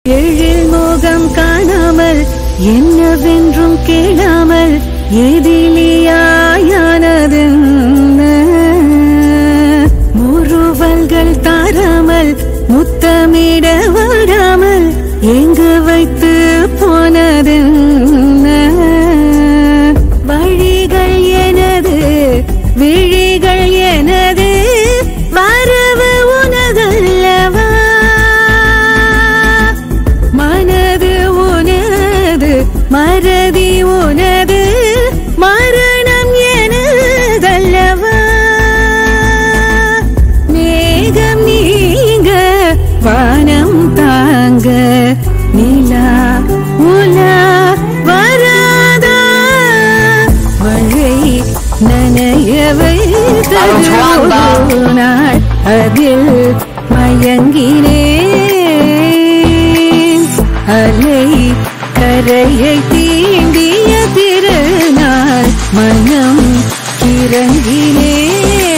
எழில் மோகம் காணாமல் என்னவென்றும் கேளாமல் எதிலியாயானது முறுவல்கள் தாராமல் முத்தமிட வாடாமல் எங்கு வைத்து போனது வழிகள் எனது விழிகள் எனது வரவு உனதல்லவா மனது உனது மறதி உனது மரணம் எனதல்லவா மேகம் நீங்க வானம் தாங்க நிலா உலா வராதா மழை நனையவை நாள் அதில் மயங்கினேன் அலை கரையை தீண்டிய திருநாள் மனம் கிறங்கினேன்